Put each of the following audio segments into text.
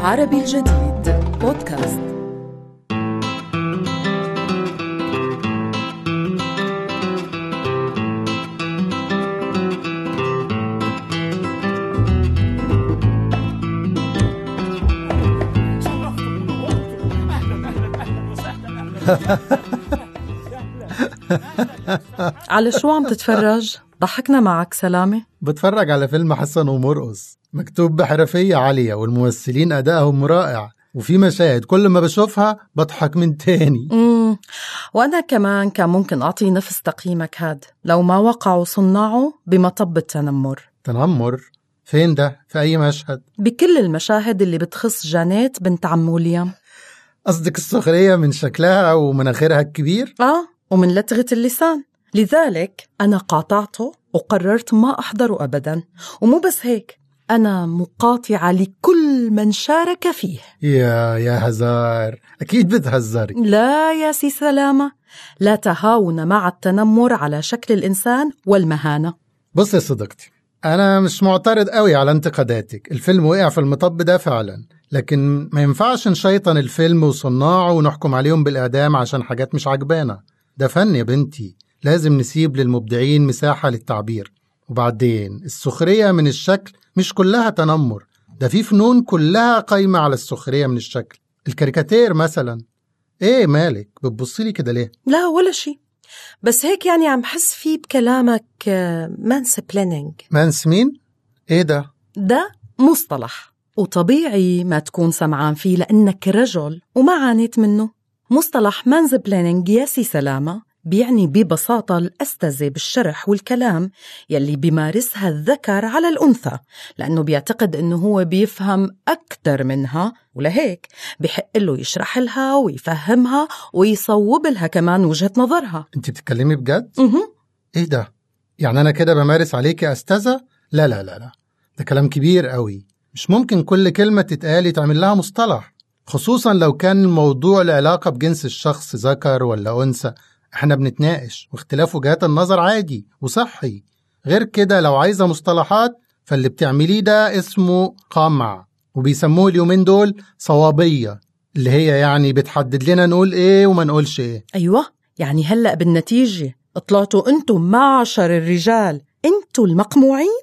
عربي الجديد بودكاست على شو عم تتفرج؟ ضحكنا معك سلامة بتفرج على فيلم حسن ومرقص مكتوب بحرفية عالية والممثلين أدائهم رائع وفي مشاهد كل ما بشوفها بضحك من تاني مم. وأنا كمان كان ممكن أعطي نفس تقييمك هاد لو ما وقعوا صناعه بمطب التنمر تنمر فين ده في أي مشهد بكل المشاهد اللي بتخص جانيت بنت عم ويليام قصدك السخرية من شكلها ومناخيرها الكبير آه ومن لتغة اللسان لذلك أنا قاطعته وقررت ما أحضره أبدا ومو بس هيك أنا مقاطعة لكل من شارك فيه يا يا هزار أكيد بتهزري لا يا سي سلامة لا تهاون مع التنمر على شكل الإنسان والمهانة بص يا صديقتي أنا مش معترض قوي على انتقاداتك الفيلم وقع في المطب ده فعلا لكن ما ينفعش نشيطن الفيلم وصناعه ونحكم عليهم بالإعدام عشان حاجات مش عجبانا ده فن يا بنتي لازم نسيب للمبدعين مساحة للتعبير وبعدين السخرية من الشكل مش كلها تنمر ده في فنون كلها قايمة على السخرية من الشكل الكاريكاتير مثلا ايه مالك بتبصيلي كده ليه لا ولا شيء بس هيك يعني عم حس فيه بكلامك مانس بلانينج مانس مين؟ ايه ده؟ ده مصطلح وطبيعي ما تكون سمعان فيه لأنك رجل وما عانيت منه مصطلح مانز بلانينج يا سي سلامة بيعني ببساطة الأستزة بالشرح والكلام يلي بيمارسها الذكر على الأنثى لأنه بيعتقد أنه هو بيفهم أكثر منها ولهيك بحق له يشرح لها ويفهمها ويصوب لها كمان وجهة نظرها انت بتتكلمي بجد؟ مه. ايه ده؟ يعني انا كده بمارس عليكي استاذة؟ لا لا لا لا ده كلام كبير قوي مش ممكن كل كلمة تتقال يتعمل لها مصطلح خصوصا لو كان الموضوع له علاقة بجنس الشخص ذكر ولا أنثى احنا بنتناقش واختلاف وجهات النظر عادي وصحي غير كده لو عايزة مصطلحات فاللي بتعمليه ده اسمه قمع وبيسموه اليومين دول صوابية اللي هي يعني بتحدد لنا نقول ايه وما نقولش ايه أيوة يعني هلأ بالنتيجة طلعتوا أنتم معشر الرجال أنتوا المقموعين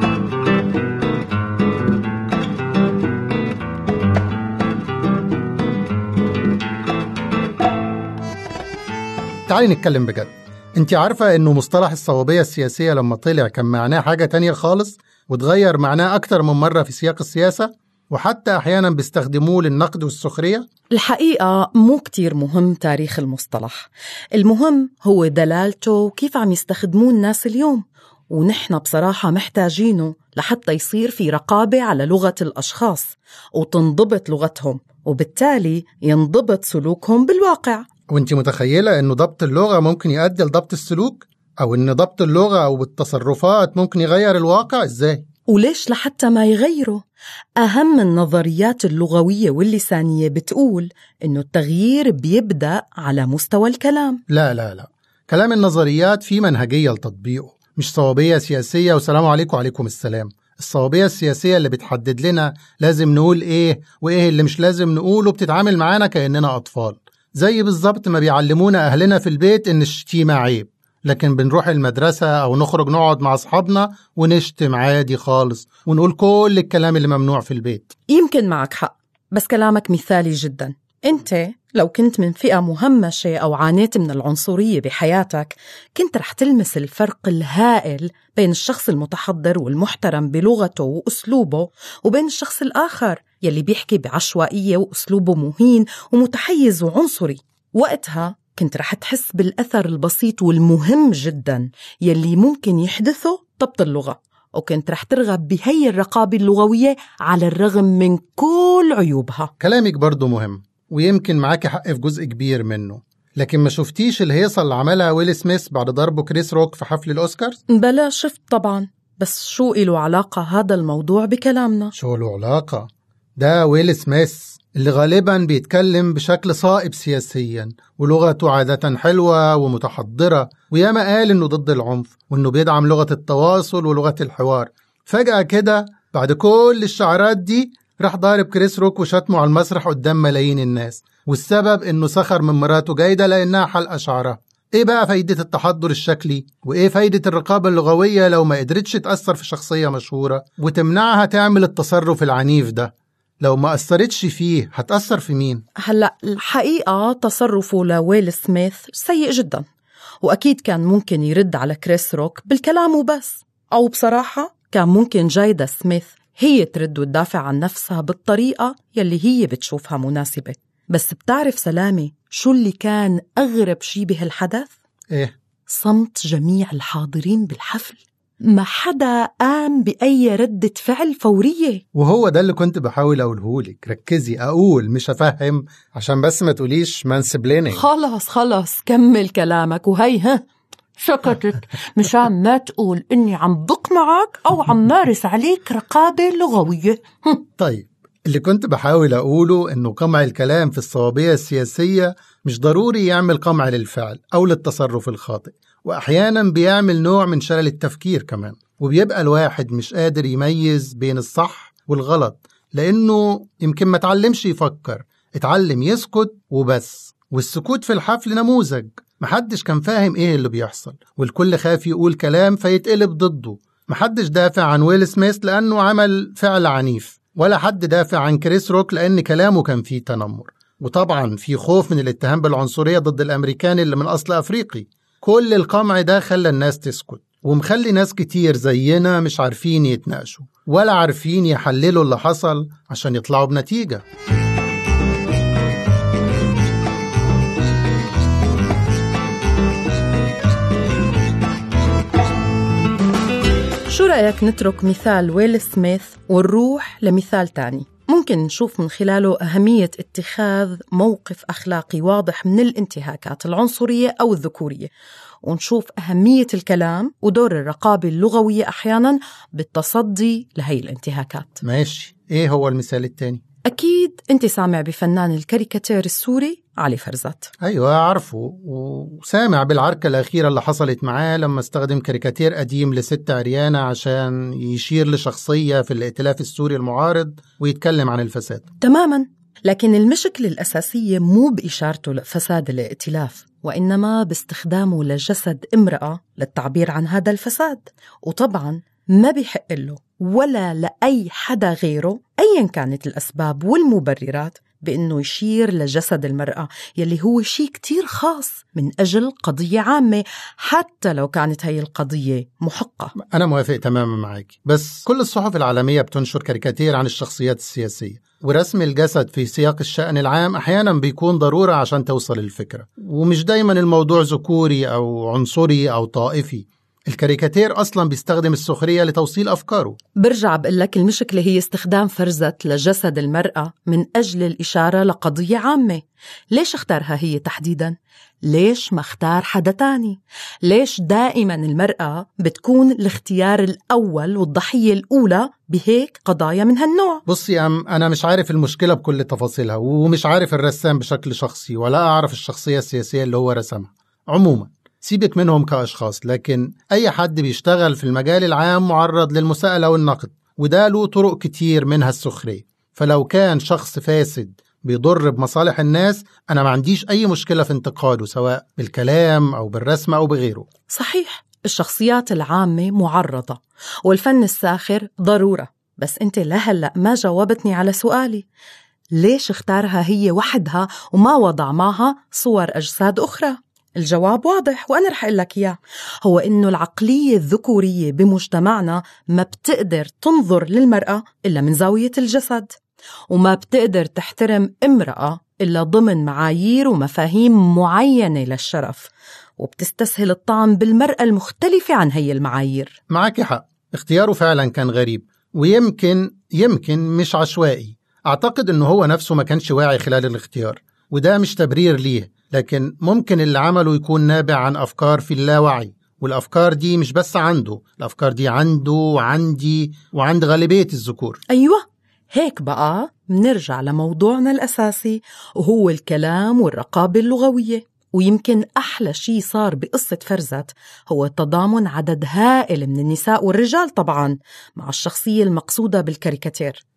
تعالي نتكلم بجد انت عارفة انه مصطلح الصوابية السياسية لما طلع كان معناه حاجة تانية خالص وتغير معناه أكتر من مرة في سياق السياسة وحتى أحيانا بيستخدموه للنقد والسخرية الحقيقة مو كتير مهم تاريخ المصطلح المهم هو دلالته وكيف عم يستخدموه الناس اليوم ونحن بصراحة محتاجينه لحتى يصير في رقابة على لغة الأشخاص وتنضبط لغتهم وبالتالي ينضبط سلوكهم بالواقع وانت متخيلة انه ضبط اللغة ممكن يؤدي لضبط السلوك أو ان ضبط اللغة أو التصرفات ممكن يغير الواقع ازاي وليش لحتى ما يغيروا أهم النظريات اللغوية واللسانية بتقول إنه التغيير بيبدأ على مستوى الكلام لا لا لا كلام النظريات فيه منهجية لتطبيقه مش صوابية سياسية وسلام عليكم وعليكم السلام الصوابية السياسية اللي بتحدد لنا لازم نقول ايه وايه اللي مش لازم نقوله بتتعامل معانا كأننا أطفال زي بالظبط ما بيعلمونا أهلنا في البيت إن الشتيمة عيب لكن بنروح المدرسة أو نخرج نقعد مع أصحابنا ونشتم عادي خالص ونقول كل الكلام اللي ممنوع في البيت يمكن معك حق بس كلامك مثالي جدا أنت لو كنت من فئة مهمشة أو عانيت من العنصرية بحياتك كنت رح تلمس الفرق الهائل بين الشخص المتحضر والمحترم بلغته وأسلوبه وبين الشخص الآخر يلي بيحكي بعشوائية وأسلوبه مهين ومتحيز وعنصري وقتها كنت رح تحس بالأثر البسيط والمهم جدا يلي ممكن يحدثه ضبط اللغة وكنت رح ترغب بهي الرقابة اللغوية على الرغم من كل عيوبها كلامك برضو مهم ويمكن معاكي حق في جزء كبير منه لكن ما شفتيش الهيصة اللي عملها ويل سميث بعد ضربه كريس روك في حفل الأوسكارز؟ بلا شفت طبعا بس شو إله علاقة هذا الموضوع بكلامنا؟ شو له علاقة؟ ده ويل سميث اللي غالبا بيتكلم بشكل صائب سياسيا ولغته عادة حلوة ومتحضرة وياما قال إنه ضد العنف وإنه بيدعم لغة التواصل ولغة الحوار فجأة كده بعد كل الشعارات دي راح ضارب كريس روك وشتمه على المسرح قدام ملايين الناس والسبب انه سخر من مراته جايدة لانها حلقة شعرها ايه بقى فايدة التحضر الشكلي وايه فايدة الرقابة اللغوية لو ما قدرتش تأثر في شخصية مشهورة وتمنعها تعمل التصرف العنيف ده لو ما أثرتش فيه هتأثر في مين؟ هلأ الحقيقة تصرفه لويل سميث سيء جدا وأكيد كان ممكن يرد على كريس روك بالكلام وبس أو بصراحة كان ممكن جايدا سميث هي ترد وتدافع عن نفسها بالطريقة يلي هي بتشوفها مناسبة بس بتعرف سلامة شو اللي كان أغرب شي بهالحدث؟ ايه صمت جميع الحاضرين بالحفل ما حدا قام بأي ردة فعل فورية وهو ده اللي كنت بحاول أقولهولك ركزي أقول مش أفهم عشان بس ما تقوليش مانسبلينينج خلص خلص كمل كلامك وهي ها سكتت مشان ما تقول إني عم بقمعك أو عم مارس عليك رقابة لغوية طيب اللي كنت بحاول أقوله إنه قمع الكلام في الصوابية السياسية مش ضروري يعمل قمع للفعل أو للتصرف الخاطئ وأحيانا بيعمل نوع من شلل التفكير كمان وبيبقى الواحد مش قادر يميز بين الصح والغلط لأنه يمكن ما تعلمش يفكر اتعلم يسكت وبس والسكوت في الحفل نموذج محدش كان فاهم ايه اللي بيحصل والكل خاف يقول كلام فيتقلب ضده محدش دافع عن ويل سميث لأنه عمل فعل عنيف ولا حد دافع عن كريس روك لأن كلامه كان فيه تنمر وطبعا في خوف من الاتهام بالعنصرية ضد الأمريكان اللي من أصل أفريقي كل القمع ده خلى الناس تسكت ومخلي ناس كتير زينا مش عارفين يتناقشوا ولا عارفين يحللوا اللي حصل عشان يطلعوا بنتيجة شو رأيك نترك مثال ويل سميث ونروح لمثال تاني ممكن نشوف من خلاله أهمية اتخاذ موقف أخلاقي واضح من الانتهاكات العنصرية أو الذكورية ونشوف أهمية الكلام ودور الرقابة اللغوية أحيانا بالتصدي لهي الانتهاكات ماشي ايه هو المثال التاني أكيد أنت سامع بفنان الكاريكاتير السوري علي فرزات ايوه عارفه وسامع بالعركه الاخيره اللي حصلت معاه لما استخدم كاريكاتير قديم لست عريانه عشان يشير لشخصيه في الائتلاف السوري المعارض ويتكلم عن الفساد تماما لكن المشكلة الأساسية مو بإشارته لفساد الائتلاف وإنما باستخدامه لجسد امرأة للتعبير عن هذا الفساد وطبعا ما بيحق له ولا لأي حدا غيره أيا كانت الأسباب والمبررات بأنه يشير لجسد المرأة يلي هو شيء كتير خاص من أجل قضية عامة حتى لو كانت هي القضية محقة أنا موافق تماما معك بس كل الصحف العالمية بتنشر كاريكاتير عن الشخصيات السياسية ورسم الجسد في سياق الشأن العام أحيانا بيكون ضرورة عشان توصل الفكرة ومش دايما الموضوع ذكوري أو عنصري أو طائفي الكاريكاتير أصلا بيستخدم السخرية لتوصيل أفكاره برجع بقول لك المشكلة هي استخدام فرزة لجسد المرأة من أجل الإشارة لقضية عامة ليش اختارها هي تحديدا؟ ليش ما اختار حدا تاني؟ ليش دائما المرأة بتكون الاختيار الأول والضحية الأولى بهيك قضايا من هالنوع؟ بصي أم أنا مش عارف المشكلة بكل تفاصيلها ومش عارف الرسام بشكل شخصي ولا أعرف الشخصية السياسية اللي هو رسمها عموما سيبك منهم كأشخاص لكن أي حد بيشتغل في المجال العام معرض للمساءلة والنقد وده له طرق كتير منها السخرية فلو كان شخص فاسد بيضر بمصالح الناس أنا ما عنديش أي مشكلة في انتقاده سواء بالكلام أو بالرسم أو بغيره صحيح الشخصيات العامة معرضة والفن الساخر ضرورة بس أنت لهلأ ما جاوبتني على سؤالي ليش اختارها هي وحدها وما وضع معها صور أجساد أخرى؟ الجواب واضح وأنا رح أقول لك إياه هو إنه العقلية الذكورية بمجتمعنا ما بتقدر تنظر للمرأة إلا من زاوية الجسد وما بتقدر تحترم امرأة إلا ضمن معايير ومفاهيم معينة للشرف وبتستسهل الطعن بالمرأة المختلفة عن هي المعايير معك حق اختياره فعلا كان غريب ويمكن يمكن مش عشوائي أعتقد إنه هو نفسه ما كانش واعي خلال الاختيار وده مش تبرير ليه لكن ممكن اللي عمله يكون نابع عن أفكار في اللاوعي والأفكار دي مش بس عنده الأفكار دي عنده وعندي وعند غالبية الذكور أيوة هيك بقى منرجع لموضوعنا الأساسي وهو الكلام والرقابة اللغوية ويمكن أحلى شي صار بقصة فرزت هو تضامن عدد هائل من النساء والرجال طبعا مع الشخصية المقصودة بالكاريكاتير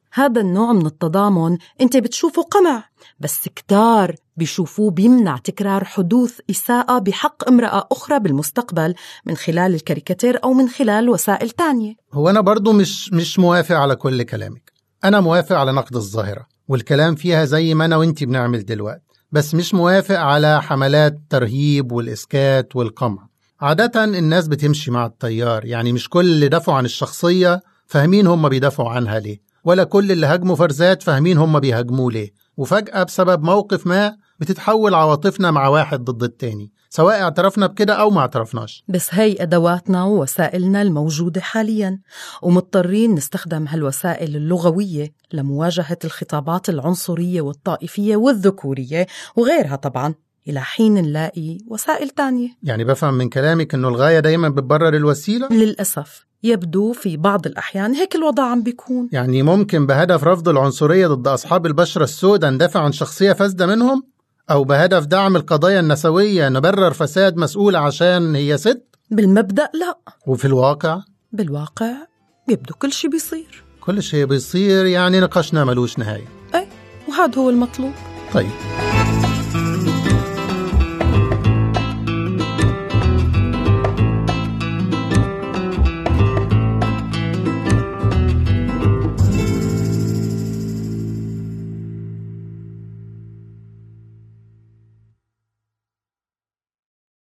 هذا النوع من التضامن انت بتشوفه قمع بس كتار بيشوفوه بيمنع تكرار حدوث إساءة بحق امرأة أخرى بالمستقبل من خلال الكاريكاتير أو من خلال وسائل تانية هو أنا برضو مش مش موافق على كل كلامك أنا موافق على نقد الظاهرة والكلام فيها زي ما أنا وإنتي بنعمل دلوقتي بس مش موافق على حملات ترهيب والإسكات والقمع عادة الناس بتمشي مع التيار يعني مش كل اللي دافعوا عن الشخصية فاهمين هم بيدافعوا عنها ليه ولا كل اللي هاجموا فرزات فاهمين هم بيهاجموه ليه وفجأة بسبب موقف ما بتتحول عواطفنا مع واحد ضد التاني سواء اعترفنا بكده أو ما اعترفناش بس هي أدواتنا ووسائلنا الموجودة حاليا ومضطرين نستخدم هالوسائل اللغوية لمواجهة الخطابات العنصرية والطائفية والذكورية وغيرها طبعا إلى حين نلاقي وسائل تانية يعني بفهم من كلامك إنه الغاية دايما بتبرر الوسيلة للأسف يبدو في بعض الأحيان هيك الوضع عم بيكون يعني ممكن بهدف رفض العنصرية ضد أصحاب البشرة السوداء ندافع عن شخصية فاسدة منهم؟ أو بهدف دعم القضايا النسوية نبرر فساد مسؤولة عشان هي ست؟ بالمبدأ لا وفي الواقع؟ بالواقع يبدو كل شيء بيصير كل شيء بيصير يعني نقاشنا ملوش نهاية أي وهذا هو المطلوب طيب